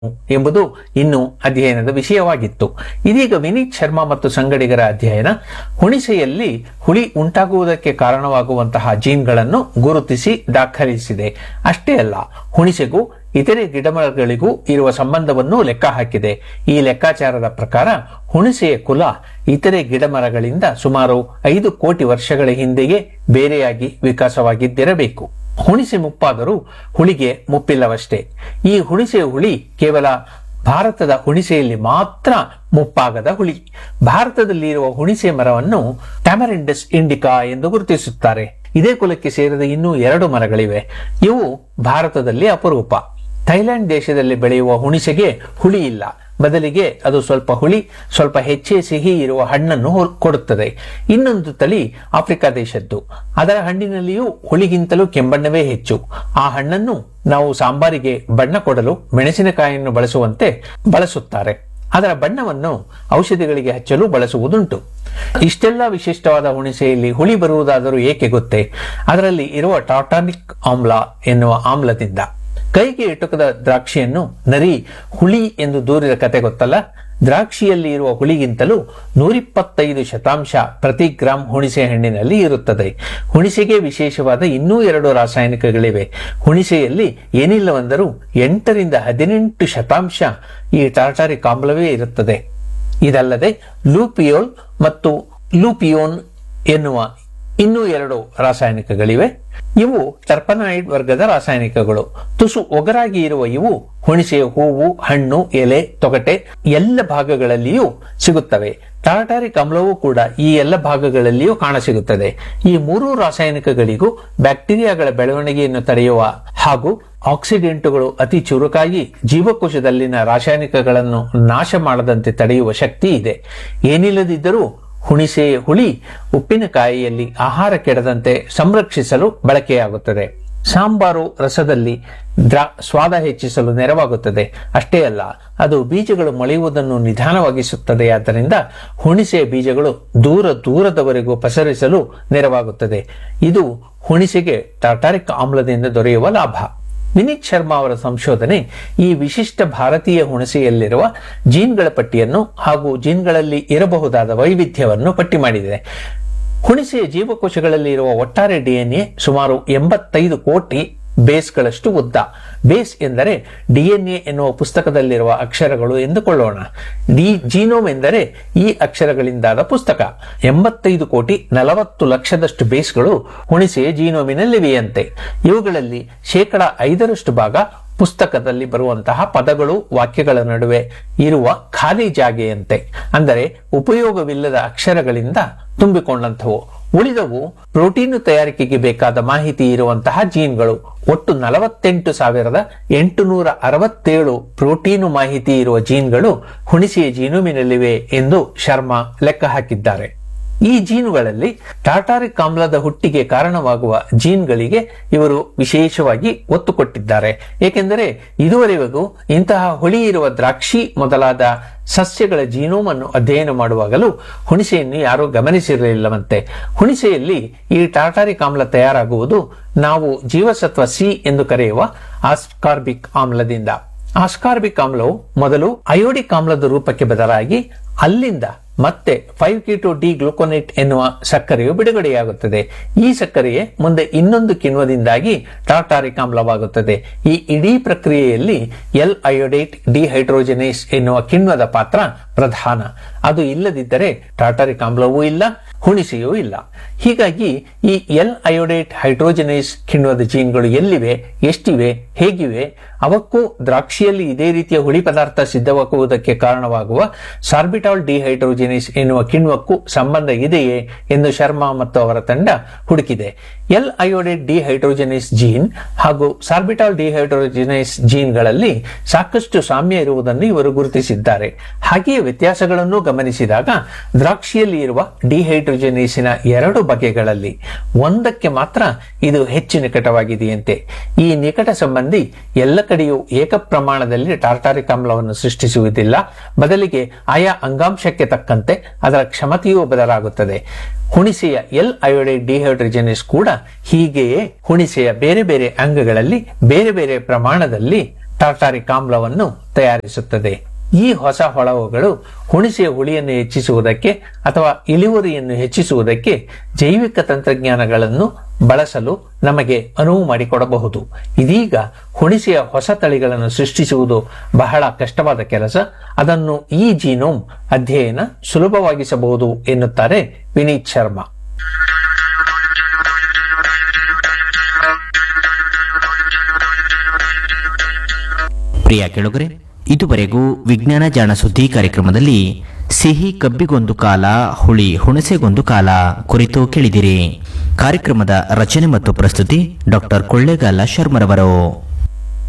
ಎಂಬುದು ಇನ್ನು ಅಧ್ಯಯನದ ವಿಷಯವಾಗಿತ್ತು ಇದೀಗ ವಿನೀತ್ ಶರ್ಮಾ ಮತ್ತು ಸಂಗಡಿಗರ ಅಧ್ಯಯನ ಹುಣಿಸೆಯಲ್ಲಿ ಹುಳಿ ಉಂಟಾಗುವುದಕ್ಕೆ ಕಾರಣವಾಗುವಂತಹ ಜೀನ್ಗಳನ್ನು ಗುರುತಿಸಿ ದಾಖಲಿಸಿದೆ ಅಷ್ಟೇ ಅಲ್ಲ ಹುಣಿಸೆಗೂ ಇತರೆ ಗಿಡಮರಗಳಿಗೂ ಇರುವ ಸಂಬಂಧವನ್ನು ಲೆಕ್ಕ ಹಾಕಿದೆ ಈ ಲೆಕ್ಕಾಚಾರದ ಪ್ರಕಾರ ಹುಣಿಸೆಯ ಕುಲ ಇತರೆ ಗಿಡಮರಗಳಿಂದ ಸುಮಾರು ಐದು ಕೋಟಿ ವರ್ಷಗಳ ಹಿಂದೆಯೇ ಬೇರೆಯಾಗಿ ವಿಕಾಸವಾಗಿದ್ದಿರಬೇಕು ಹುಣಿಸೆ ಮುಪ್ಪಾದರೂ ಹುಳಿಗೆ ಮುಪ್ಪಿಲ್ಲವಷ್ಟೇ ಈ ಹುಣಿಸೆ ಹುಳಿ ಕೇವಲ ಭಾರತದ ಹುಣಿಸೆಯಲ್ಲಿ ಮಾತ್ರ ಮುಪ್ಪಾಗದ ಹುಳಿ ಭಾರತದಲ್ಲಿ ಇರುವ ಹುಣಿಸೆ ಮರವನ್ನು ಟ್ಯಾಮರಿಂಡಸ್ ಇಂಡಿಕಾ ಎಂದು ಗುರುತಿಸುತ್ತಾರೆ ಇದೇ ಕುಲಕ್ಕೆ ಸೇರಿದ ಇನ್ನೂ ಎರಡು ಮರಗಳಿವೆ ಇವು ಭಾರತದಲ್ಲಿ ಅಪರೂಪ ಥೈಲ್ಯಾಂಡ್ ದೇಶದಲ್ಲಿ ಬೆಳೆಯುವ ಹುಣಿಸೆಗೆ ಹುಳಿ ಇಲ್ಲ ಬದಲಿಗೆ ಅದು ಸ್ವಲ್ಪ ಹುಳಿ ಸ್ವಲ್ಪ ಹೆಚ್ಚೇ ಸಿಹಿ ಇರುವ ಹಣ್ಣನ್ನು ಹೊ- ಕೊಡುತ್ತದೆ ಇನ್ನೊಂದು ತಳಿ ಆಫ್ರಿಕಾ ದೇಶದ್ದು ಅದರ ಹಣ್ಣಿನಲ್ಲಿಯೂ ಹುಳಿಗಿಂತಲೂ ಕೆಂಬಣ್ಣವೇ ಹೆಚ್ಚು ಆ ಹಣ್ಣನ್ನು ನಾವು ಸಾಂಬಾರಿಗೆ ಬಣ್ಣ ಕೊಡಲು ಮೆಣಸಿನಕಾಯಿಯನ್ನು ಬಳಸುವಂತೆ ಬಳಸುತ್ತಾರೆ ಅದರ ಬಣ್ಣವನ್ನು ಔಷಧಿಗಳಿಗೆ ಹಚ್ಚಲು ಬಳಸುವುದುಂಟು ಇಷ್ಟೆಲ್ಲ ವಿಶಿಷ್ಟವಾದ ಹುಣಿಸೆಯಲ್ಲಿ ಹುಳಿ ಬರುವುದಾದರೂ ಏಕೆ ಗೊತ್ತೇ ಅದರಲ್ಲಿ ಇರುವ ಟಾಟಾನಿಕ್ ಆಮ್ಲ ಎನ್ನುವ ಆಮ್ಲದಿಂದ ಕೈಗೆ ಎಟುಕದ ದ್ರಾಕ್ಷಿಯನ್ನು ನರಿ ಹುಳಿ ಎಂದು ದೂರಿದ ಕತೆ ಗೊತ್ತಲ್ಲ ದ್ರಾಕ್ಷಿಯಲ್ಲಿ ಇರುವ ಹುಳಿಗಿಂತಲೂ ನೂರಿಪ್ಪತ್ತೈದು ಶತಾಂಶ ಪ್ರತಿ ಗ್ರಾಂ ಹುಣಿಸೆ ಹಣ್ಣಿನಲ್ಲಿ ಇರುತ್ತದೆ ಹುಣಿಸೆಗೆ ವಿಶೇಷವಾದ ಇನ್ನೂ ಎರಡು ರಾಸಾಯನಿಕಗಳಿವೆ ಹುಣಿಸೆಯಲ್ಲಿ ಏನಿಲ್ಲವೆಂದರೂ ಎಂಟರಿಂದ ಹದಿನೆಂಟು ಶತಾಂಶ ಈ ಟಾರ್ಟಾರಿಕ್ ಆಮ್ಲವೇ ಇರುತ್ತದೆ ಇದಲ್ಲದೆ ಲೂಪಿಯೋಲ್ ಮತ್ತು ಲೂಪಿಯೋನ್ ಎನ್ನುವ ಇನ್ನೂ ಎರಡು ರಾಸಾಯನಿಕಗಳಿವೆ ಇವು ಟರ್ಪನಾಯ್ಡ್ ವರ್ಗದ ರಾಸಾಯನಿಕಗಳು ತುಸು ಒಗರಾಗಿ ಇರುವ ಇವು ಹುಣಿಸೆಯ ಹೂವು ಹಣ್ಣು ಎಲೆ ತೊಗಟೆ ಎಲ್ಲ ಭಾಗಗಳಲ್ಲಿಯೂ ಸಿಗುತ್ತವೆ ಟಾರ್ಟಾರಿಕ್ ಅಮ್ಲವೂ ಕೂಡ ಈ ಎಲ್ಲ ಭಾಗಗಳಲ್ಲಿಯೂ ಕಾಣಸಿಗುತ್ತದೆ ಈ ಮೂರು ರಾಸಾಯನಿಕಗಳಿಗೂ ಬ್ಯಾಕ್ಟೀರಿಯಾಗಳ ಬೆಳವಣಿಗೆಯನ್ನು ತಡೆಯುವ ಹಾಗೂ ಆಕ್ಸಿಡೆಂಟುಗಳು ಅತಿ ಚುರುಕಾಗಿ ಜೀವಕೋಶದಲ್ಲಿನ ರಾಸಾಯನಿಕಗಳನ್ನು ನಾಶ ಮಾಡದಂತೆ ತಡೆಯುವ ಶಕ್ತಿ ಇದೆ ಏನಿಲ್ಲದಿದ್ದರೂ ಹುಣಿಸೆ ಹುಳಿ ಉಪ್ಪಿನಕಾಯಿಯಲ್ಲಿ ಆಹಾರ ಕೆಡದಂತೆ ಸಂರಕ್ಷಿಸಲು ಬಳಕೆಯಾಗುತ್ತದೆ ಸಾಂಬಾರು ರಸದಲ್ಲಿ ದ್ರಾ ಸ್ವಾದ ಹೆಚ್ಚಿಸಲು ನೆರವಾಗುತ್ತದೆ ಅಷ್ಟೇ ಅಲ್ಲ ಅದು ಬೀಜಗಳು ಮೊಳೆಯುವುದನ್ನು ನಿಧಾನವಾಗಿಸುತ್ತದೆ ಆದ್ದರಿಂದ ಹುಣಿಸೆಯ ಬೀಜಗಳು ದೂರ ದೂರದವರೆಗೂ ಪಸರಿಸಲು ನೆರವಾಗುತ್ತದೆ ಇದು ಹುಣಿಸೆಗೆ ಟಾಟಾರಿಕ್ ಆಮ್ಲದಿಂದ ದೊರೆಯುವ ಲಾಭ ವಿನೀತ್ ಶರ್ಮಾ ಅವರ ಸಂಶೋಧನೆ ಈ ವಿಶಿಷ್ಟ ಭಾರತೀಯ ಹುಣಸೆಯಲ್ಲಿರುವ ಜೀನ್ಗಳ ಪಟ್ಟಿಯನ್ನು ಹಾಗೂ ಜೀನ್ಗಳಲ್ಲಿ ಇರಬಹುದಾದ ವೈವಿಧ್ಯವನ್ನು ಪಟ್ಟಿ ಮಾಡಿದೆ ಹುಣಿಸೆಯ ಜೀವಕೋಶಗಳಲ್ಲಿ ಇರುವ ಒಟ್ಟಾರೆ ಡಿಎನ್ಎ ಸುಮಾರು ಎಂಬತ್ತೈದು ಕೋಟಿ ಬೇಸ್ಗಳಷ್ಟು ಉದ್ದ ಬೇಸ್ ಎಂದರೆ ಡಿಎನ್ಎ ಎನ್ನುವ ಪುಸ್ತಕದಲ್ಲಿರುವ ಅಕ್ಷರಗಳು ಎಂದುಕೊಳ್ಳೋಣ ಡಿ ಜೀನೋಮ್ ಎಂದರೆ ಈ ಅಕ್ಷರಗಳಿಂದಾದ ಪುಸ್ತಕ ಎಂಬತ್ತೈದು ಕೋಟಿ ನಲವತ್ತು ಲಕ್ಷದಷ್ಟು ಬೇಸ್ಗಳು ಹುಣಿಸೆಯ ಜೀನೋಮಿನಲ್ಲಿವೆಯಂತೆ ಇವುಗಳಲ್ಲಿ ಶೇಕಡ ಐದರಷ್ಟು ಭಾಗ ಪುಸ್ತಕದಲ್ಲಿ ಬರುವಂತಹ ಪದಗಳು ವಾಕ್ಯಗಳ ನಡುವೆ ಇರುವ ಖಾಲಿ ಜಾಗೆಯಂತೆ ಅಂದರೆ ಉಪಯೋಗವಿಲ್ಲದ ಅಕ್ಷರಗಳಿಂದ ತುಂಬಿಕೊಂಡಂಥವು ಉಳಿದವು ಪ್ರೋಟೀನು ತಯಾರಿಕೆಗೆ ಬೇಕಾದ ಮಾಹಿತಿ ಇರುವಂತಹ ಜೀನ್ಗಳು ಒಟ್ಟು ನಲವತ್ತೆಂಟು ಸಾವಿರದ ಎಂಟುನೂರ ಅರವತ್ತೇಳು ಪ್ರೋಟೀನು ಮಾಹಿತಿ ಇರುವ ಜೀನ್ಗಳು ಹುಣಿಸೆಯ ಜೀನುಮಿನಲ್ಲಿವೆ ಎಂದು ಶರ್ಮಾ ಲೆಕ್ಕ ಹಾಕಿದ್ದಾರೆ ಈ ಜೀನುಗಳಲ್ಲಿ ಟಾಟಾರಿಕ್ ಆಮ್ಲದ ಹುಟ್ಟಿಗೆ ಕಾರಣವಾಗುವ ಜೀನ್ಗಳಿಗೆ ಇವರು ವಿಶೇಷವಾಗಿ ಒತ್ತು ಕೊಟ್ಟಿದ್ದಾರೆ ಏಕೆಂದರೆ ಇದುವರೆಗೂ ಇಂತಹ ಹುಳಿ ಇರುವ ದ್ರಾಕ್ಷಿ ಮೊದಲಾದ ಸಸ್ಯಗಳ ಜೀನೋಮ್ ಅನ್ನು ಅಧ್ಯಯನ ಮಾಡುವಾಗಲೂ ಹುಣಿಸೆಯನ್ನು ಯಾರೂ ಗಮನಿಸಿರಲಿಲ್ಲವಂತೆ ಹುಣಿಸೆಯಲ್ಲಿ ಈ ಟಾಟಾರಿಕ್ ಆಮ್ಲ ತಯಾರಾಗುವುದು ನಾವು ಜೀವಸತ್ವ ಸಿ ಎಂದು ಕರೆಯುವ ಆಸ್ಕಾರ್ಬಿಕ್ ಆಮ್ಲದಿಂದ ಆಸ್ಕಾರ್ಬಿಕ್ ಆಮ್ಲವು ಮೊದಲು ಅಯೋಡಿಕ್ ಆಮ್ಲದ ರೂಪಕ್ಕೆ ಬದಲಾಗಿ ಅಲ್ಲಿಂದ ಮತ್ತೆ ಫೈವ್ ಕೀಟೋ ಡಿ ಗ್ಲುಕೋನೇಟ್ ಎನ್ನುವ ಸಕ್ಕರೆಯು ಬಿಡುಗಡೆಯಾಗುತ್ತದೆ ಈ ಸಕ್ಕರೆಯೇ ಮುಂದೆ ಇನ್ನೊಂದು ಕಿಣ್ವದಿಂದಾಗಿ ಟಾರ್ಟಾರಿಕ್ ಆಮ್ಲವಾಗುತ್ತದೆ ಈ ಇಡೀ ಪ್ರಕ್ರಿಯೆಯಲ್ಲಿ ಎಲ್ ಅಯೋಡೇಟ್ ಡಿಹೈಡ್ರೋಜನೇಸ್ ಎನ್ನುವ ಕಿಣ್ವದ ಪಾತ್ರ ಪ್ರಧಾನ ಅದು ಇಲ್ಲದಿದ್ದರೆ ಟಾರ್ಟಾರಿಕ್ ಆಮ್ಲವೂ ಇಲ್ಲ ಹುಣಿಸೆಯೂ ಇಲ್ಲ ಹೀಗಾಗಿ ಈ ಎಲ್ ಅಯೋಡೇಟ್ ಹೈಡ್ರೋಜನೇಸ್ ಕಿಣ್ವದ ಜೀನ್ಗಳು ಎಲ್ಲಿವೆ ಎಷ್ಟಿವೆ ಹೇಗಿವೆ ಅವಕ್ಕೂ ದ್ರಾಕ್ಷಿಯಲ್ಲಿ ಇದೇ ರೀತಿಯ ಹುಳಿ ಪದಾರ್ಥ ಸಿದ್ಧವಾಗುವುದಕ್ಕೆ ಕಾರಣವಾಗುವ ಸಾರ್ಬಿಟಾಲ್ ಡಿಹೈಡ್ರೋಜಿನೇಸ್ ಎನ್ನುವ ಕಿಣ್ವಕ್ಕೂ ಸಂಬಂಧ ಇದೆಯೇ ಎಂದು ಶರ್ಮಾ ಮತ್ತು ಅವರ ತಂಡ ಹುಡುಕಿದೆ ಎಲ್ ಅಯೋಡೇಟ್ ಡಿಹೈಡ್ರೋಜಿನೇಸ್ ಜೀನ್ ಹಾಗೂ ಸಾರ್ಬಿಟಾಲ್ ಡಿಹೈಡ್ರೋಜಿನೇಸ್ ಜೀನ್ಗಳಲ್ಲಿ ಸಾಕಷ್ಟು ಸಾಮ್ಯ ಇರುವುದನ್ನು ಇವರು ಗುರುತಿಸಿದ್ದಾರೆ ಹಾಗೆಯೇ ವ್ಯತ್ಯಾಸಗಳನ್ನು ಗಮನಿಸಿದಾಗ ದ್ರಾಕ್ಷಿಯಲ್ಲಿ ಇರುವ ಡಿಹೈಡ್ರೋಜಿನೇಸಿನ ಎರಡು ಬಗೆಗಳಲ್ಲಿ ಒಂದಕ್ಕೆ ಮಾತ್ರ ಇದು ಹೆಚ್ಚು ನಿಕಟವಾಗಿದೆಯಂತೆ ಈ ನಿಕಟ ಸಂಬಂಧಿ ಎಲ್ಲ ಕಡೆಯೂ ಏಕ ಪ್ರಮಾಣದಲ್ಲಿ ಟಾರ್ಟಾರಿಕ್ ಆಮ್ಲವನ್ನು ಸೃಷ್ಟಿಸುವುದಿಲ್ಲ ಬದಲಿಗೆ ಆಯಾ ಅಂಗಾಂಶಕ್ಕೆ ತಕ್ಕಂತೆ ಅದರ ಕ್ಷಮತೆಯೂ ಬದಲಾಗುತ್ತದೆ ಹುಣಿಸೆಯ ಎಲ್ ಅಯೋಡೈಡ್ ಡಿಹೈಡ್ರೋಜನೇಸ್ ಕೂಡ ಹೀಗೆಯೇ ಹುಣಿಸೆಯ ಬೇರೆ ಬೇರೆ ಅಂಗಗಳಲ್ಲಿ ಬೇರೆ ಬೇರೆ ಪ್ರಮಾಣದಲ್ಲಿ ಟಾರ್ಟಾರಿಕ್ ಆಮ್ಲವನ್ನು ತಯಾರಿಸುತ್ತದೆ ಈ ಹೊಸ ಹೊಳವುಗಳು ಹುಣಿಸೆಯ ಹುಳಿಯನ್ನು ಹೆಚ್ಚಿಸುವುದಕ್ಕೆ ಅಥವಾ ಇಳುವರಿಯನ್ನು ಹೆಚ್ಚಿಸುವುದಕ್ಕೆ ಜೈವಿಕ ತಂತ್ರಜ್ಞಾನಗಳನ್ನು ಬಳಸಲು ನಮಗೆ ಅನುವು ಮಾಡಿಕೊಡಬಹುದು ಇದೀಗ ಹುಣಿಸೆಯ ಹೊಸ ತಳಿಗಳನ್ನು ಸೃಷ್ಟಿಸುವುದು ಬಹಳ ಕಷ್ಟವಾದ ಕೆಲಸ ಅದನ್ನು ಈ ಜೀನೋಮ್ ಅಧ್ಯಯನ ಸುಲಭವಾಗಿಸಬಹುದು ಎನ್ನುತ್ತಾರೆ ವಿನೀತ್ ಶರ್ಮಾ ಪ್ರಿಯ ಕೆಳಗರೆ ಇದುವರೆಗೂ ವಿಜ್ಞಾನ ಜಾಣ ಸುದ್ದಿ ಕಾರ್ಯಕ್ರಮದಲ್ಲಿ ಸಿಹಿ ಕಬ್ಬಿಗೊಂದು ಕಾಲ ಹುಳಿ ಹುಣಸೆಗೊಂದು ಕಾಲ ಕುರಿತು ಕೇಳಿದಿರಿ ಕಾರ್ಯಕ್ರಮದ ರಚನೆ ಮತ್ತು ಪ್ರಸ್ತುತಿ ಡಾಕ್ಟರ್ ಕೊಳ್ಳೇಗಾಲ ಶರ್ಮರವರು